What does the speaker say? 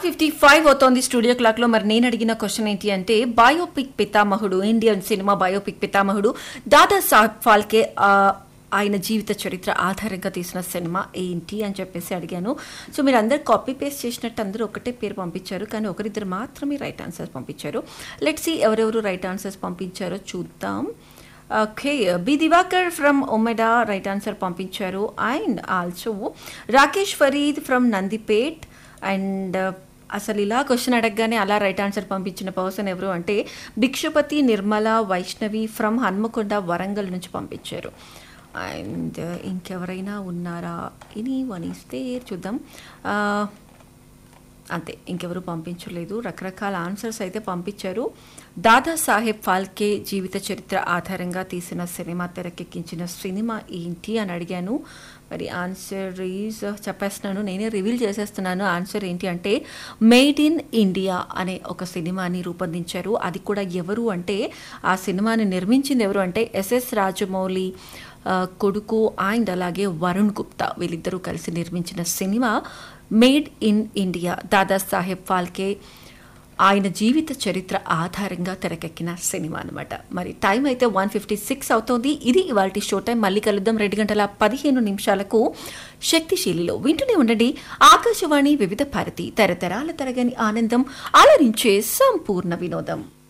fifty five అవుతోంది studio clock లో మరి నేను అడిగిన క్వశ్చన్ ఏంటి అంటే బయోపిక్ పితామహుడు ఇండియన్ సినిమా బయోపిక్ పితామహుడు దాదా సాహెబ్ ఫాల్కే ఆ, ఆయన జీవిత చరిత్ర ఆధారంగా తీసిన సినిమా ఏంటి అని చెప్పేసి అడిగాను సో మీరు అందరు కాపీ పేస్ట్ చేసినట్టు అందరూ ఒకటే పేరు పంపించారు కానీ ఒకరిద్దరు మాత్రమే రైట్ ఆన్సర్స్ పంపించారు లెట్స్ సి ఎవరెవరు రైట్ ఆన్సర్స్ పంపించారో చూద్దాం okay B Divakar from Omeda right answer పంపించారు and also Rakesh Fareed from Nandipet and అసలు ఇలా క్వశ్చన్ అడగగానే అలా రైట్ ఆన్సర్ పంపించిన పర్సన్ ఎవరు అంటే భిక్షపతి నిర్మల వైష్ణవి ఫ్రమ్ హన్మకొండ వరంగల్ నుంచి పంపించారు అండ్ ఇంకెవరైనా ఉన్నారా ఇని వన్ ఇస్తే చూద్దాం ఆ, అంతే ఇంకెవరు పంపించలేదు రకరకాల ఆన్సర్స్ అయితే పంపించారు దాదా సాహెబ్ ఫాల్కే జీవిత చరిత్ర ఆధారంగా తీసిన సినిమా తెరకెక్కించిన సినిమా ఏంటి అని అడిగాను మరి ఆన్సర్ ఈజ్ చెప్పేస్తున్నాను నేనే రివీల్ చేసేస్తున్నాను ఆన్సర్ ఏంటి అంటే మేడ్ ఇన్ ఇండియా అనే ఒక సినిమాని రూపొందించారు అది కూడా ఎవరు అంటే ఆ సినిమాని నిర్మించింది ఎవరు అంటే ఎస్ఎస్ రాజమౌళి ఆ, కొడుకు అండ్ అలాగే వరుణ్ గుప్తా వీళ్ళిద్దరూ కలిసి నిర్మించిన cinema made in India Dada Saheb Phalke ఆయన జీవిత చరిత్ర ఆధారంగా తెరకెక్కిన సినిమా అనమాట మరి టైం అయితే వన్ ఫిఫ్టీ సిక్స్ అవుతోంది ఇది ఇవాళ షో టైం మళ్ళీ కలుద్దాం రెండు గంటల పదిహేను నిమిషాలకు శక్తిశీలిలో వింటూనే ఉండండి ఆకాశవాణి వివిధ భారతి తరతరాల తరగని ఆనందం అలరించే సంపూర్ణ వినోదం